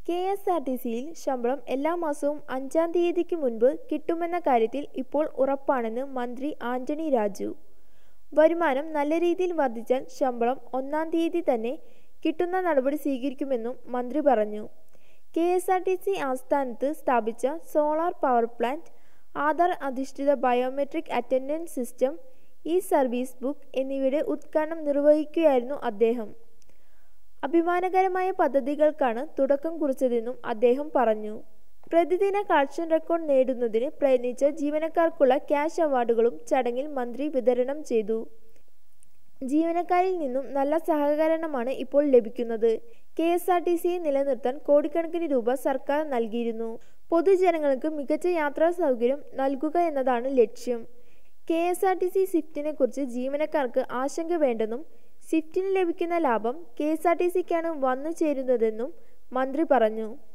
K S R T സിയിൽ ശമ്പളം എല്ലാ മാസവും അഞ്ചാം തീയതിക്ക് മുൻപ് കിട്ടുമെന്ന കാര്യത്തിൽ ഇപ്പോൾ ഉറപ്പാണെന്ന് മന്ത്രി ആന്റണി രാജു വരുമാനം നല്ല രീതിയിൽ വർദ്ധിച്ചാൽ ശമ്പളം ഒന്നാം തീയതി തന്നെ കിട്ടുന്ന നടപടി സ്വീകരിക്കുമെന്നും മന്ത്രി പറഞ്ഞു K S R T C ആസ്ഥാനത്ത് സ്ഥാപിച്ച സോളാർ പവർ പ്ലാന്റ് ആധാർ അധിഷ്ഠിത biometric attendance system e service book എന്നിവയുടെ ഉദ്ഘാടനം നിർവഹിക്കുകയായിരുന്നു അദ്ദേഹം അഭിമാനകരമായ പദ്ധതികൾക്കാണ് തുടക്കം കുറിച്ചതെന്നും അദ്ദേഹം പറഞ്ഞു പ്രതിദിന കളക്ഷൻ റെക്കോർഡ് നേടുന്നതിന് പ്രയത്നിച്ച ജീവനക്കാർക്കുള്ള ക്യാഷ് അവാർഡുകളും ചടങ്ങിൽ മന്ത്രി വിതരണം ചെയ്തു ജീവനക്കാരിൽ നിന്നും നല്ല സഹകരണമാണ് ഇപ്പോൾ ലഭിക്കുന്നത് കെ എസ് ആർ ടി സിയെ നിലനിർത്താൻ കോടിക്കണക്കിന് രൂപ സർക്കാർ നൽകിയിരുന്നു പൊതുജനങ്ങൾക്ക് മികച്ച യാത്രാ സൗകര്യം നൽകുക എന്നതാണ് ലക്ഷ്യം K S R T C സ്വിഫ്റ്റിനെ കുറിച്ച് ജീവനക്കാർക്ക് ആശങ്ക വേണ്ടെന്നും സ്വിഫ്റ്റിന് ലഭിക്കുന്ന ലാഭം കെ എസ് ആർ ടി സിക്കാണ് വന്നു ചേരുന്നതെന്നും മന്ത്രി പറഞ്ഞു